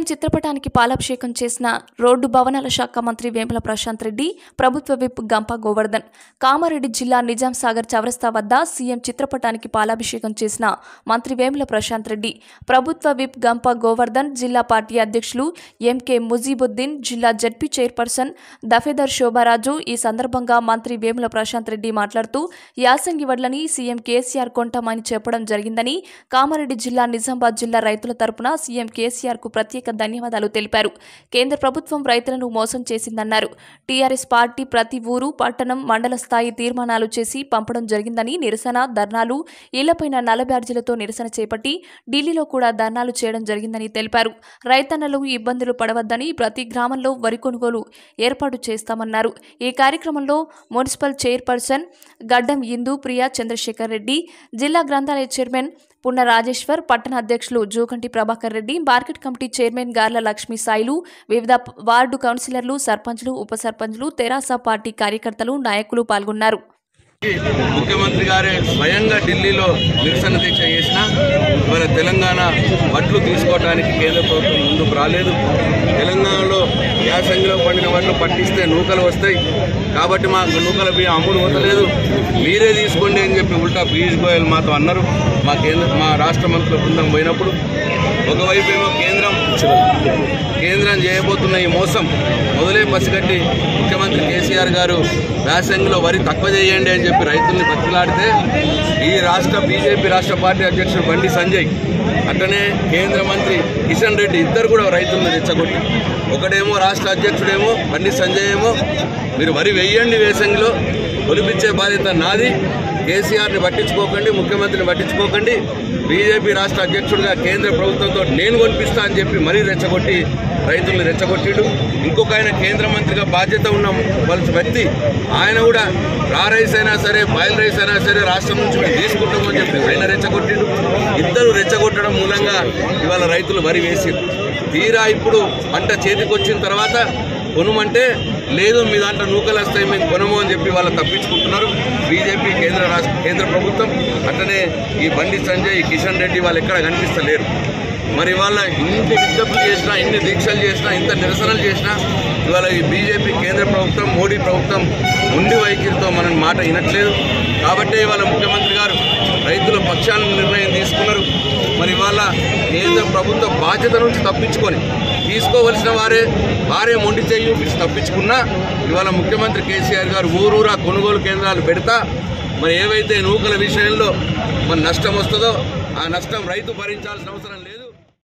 చిత్రపటానికి పాలాభిషేకం చేసిన రోడ్డు భవనాల శాఖ మంత్రి వేముల ప్రశాంత్ రెడ్డి ప్రభుత్వ విప్ గంప గోవర్ధన్ కామారెడ్డి జిల్లా నిజాం సాగర్ చౌరస్తా వద్ద సీఎం చిత్రపటానికి పాలాభిషేకం చేసిన మంత్రి వేముల ప్రశాంత్ రెడ్డి ప్రభుత్వ విప్ గంప గోవర్ధన్ జిల్లా పార్టీ అధ్యక్షులు ఎంకే ముజీబుద్దీన్ జిల్లా జడ్పీ చైర్పర్సన్ దఫేదర్ శోభారాజు ఈ సందర్భంగా మంత్రి వేముల ప్రశాంత్ రెడ్డి మాట్లాడుతూ యాసంగి వడ్లని సీఎం కేసీఆర్ కొంటామని చెప్పడం జరిగిందని కామారెడ్డి జిల్లా నిజామాబాద్ జిల్లా రైతుల తరపున సీఎం కేసీఆర్ కు ప్రత్యేక ధన్యవాదాలు తెలిపారు కేంద్ర ప్రభుత్వం రైతులను మోసం చేసిందన్నారు టీఆర్ఎస్ పార్టీ ప్రతి ఊరు పట్టణం మండల స్థాయి తీర్మానాలు చేసి పంపడం జరిగిందని నిరసన ధర్నాలు ఇళ్లపైన నల్ల బ్యాడ్జీలతో నిరసన చేపట్టి ఢిల్లీలో కూడా ధర్నాలు చేయడం జరిగిందని తెలిపారు రైతన్నలు ఇబ్బందులు పడవద్దని ప్రతి గ్రామంలో వరి కొనుగోలు ఏర్పాటు చేస్తామన్నారు ఈ కార్యక్రమంలో మున్సిపల్ చైర్పర్సన్ గడ్డం ఇందు ప్రియా చంద్రశేఖర్ రెడ్డి జిల్లా గ్రంథాలయ చైర్మన్ పున్న రాజేశ్వర్ పట్టణ అధ్యక్షులు Jukanti Prabhakar Reddy market committee chairman గార్ల లక్ష్మీ సాయిలు వివిధ ప- వార్డు కౌన్సిలర్లు సర్పంచ్లు ఉప సర్పంచ్లు తెరాస పార్టీ కార్యకర్తలు నాయకులు పాల్గొన్నారు ముఖ్యమంత్రి గారే స్వయంగా ఢిల్లీలో నిరసన దీక్ష చేసిన ఇవాళ తెలంగాణ వడ్లు తీసుకోవడానికి కేంద్ర ప్రభుత్వం ముందుకు రాలేదు తెలంగాణలో యాసంగిలో పండిన వడ్లు పట్టిస్తే నూకలు వస్తాయి కాబట్టి మాకు నూకల బియ్యం అమ్ముడు పోతలేదు మీరే తీసుకోండి అని చెప్పి ఉల్టా పీయూష్ గోయల్ మాతో అన్నారు మా కేంద్ర మా రాష్ట్ర మంత్రుల బృందం పోయినప్పుడు ఒకవైపు ఏమో కేంద్రం కేంద్రం చేయబోతున్న ఈ మోసం మొదలే పసిగట్టి ముఖ్యమంత్రి కేసీఆర్ గారు వ్యాసంగిలో వరి తక్కువ చేయండి అని చెప్పి రైతుల్ని బతిలాడితే ఈ రాష్ట్ర బీజేపీ రాష్ట్ర పార్టీ అధ్యక్షుడు బండి సంజయ్ అట్లనే కేంద్ర మంత్రి కిషన్ రెడ్డి ఇద్దరు కూడా రైతులను రెచ్చగొట్టి ఒకడేమో రాష్ట్ర అధ్యక్షుడేమో బండి సంజయ్ ఏమో మీరు వరి వెయ్యండి వేసంగిలో ఒలిపించే బాధ్యత నాది కేసీఆర్ని పట్టించుకోకండి ముఖ్యమంత్రిని పట్టించుకోకండి బీజేపీ రాష్ట్ర అధ్యక్షుడిగా కేంద్ర ప్రభుత్వంతో నేను కొనిపిస్తా అని చెప్పి మరీ రెచ్చగొట్టి రైతుల్ని రెచ్చగొట్టిడు ఇంకొక ఆయన కేంద్ర మంత్రిగా బాధ్యత ఉన్న వాళ్ళ వ్యక్తి ఆయన కూడా రా రైస్ అయినా సరే బాయిల్ రైస్ అయినా సరే రాష్ట్రం నుంచి మేము తీసుకుంటామని చెప్పి ఆయన రెచ్చగొట్టిడు ఇద్దరు రెచ్చగొట్టడం మూలంగా ఇవాళ రైతులు వరి వేసిరు తీరా ఇప్పుడు పంట చేతికి వచ్చిన తర్వాత కొనుమంటే లేదు మీ దాంట్లో నూకలు వస్తాయి మేము కొనము అని చెప్పి వాళ్ళు తప్పించుకుంటున్నారు బీజేపీ కేంద్ర రాష్ట్ర కేంద్ర ప్రభుత్వం అట్లనే ఈ బండి సంజయ్ ఈ కిషన్ రెడ్డి వాళ్ళు ఎక్కడ కనిపిస్తలేరు మరి ఇవాళ ఇన్ని విజ్ఞప్తులు చేసినా ఇన్ని దీక్షలు చేసినా ఇంత నిరసనలు చేసినా ఇవాళ ఈ బీజేపీ కేంద్ర ప్రభుత్వం మోడీ ప్రభుత్వం ఉండి వైఖరితో మనం మాట వినట్లేదు కాబట్టి ఇవాళ ముఖ్యమంత్రి గారు రైతుల పక్షాన నిర్ణయం తీసుకున్నారు మరి ఇవాళ కేంద్ర ప్రభుత్వ బాధ్యత నుంచి తప్పించుకొని తీసుకోవలసిన వారే వారే మొండి చేయి చూపించి తప్పించుకున్నా ఇవాళ ముఖ్యమంత్రి కేసీఆర్ గారు ఊరూరా కొనుగోలు కేంద్రాలు పెడతా మరి ఏవైతే నూకల విషయంలో మన నష్టం వస్తుందో ఆ నష్టం రైతు భరించాల్సిన అవసరం లేదు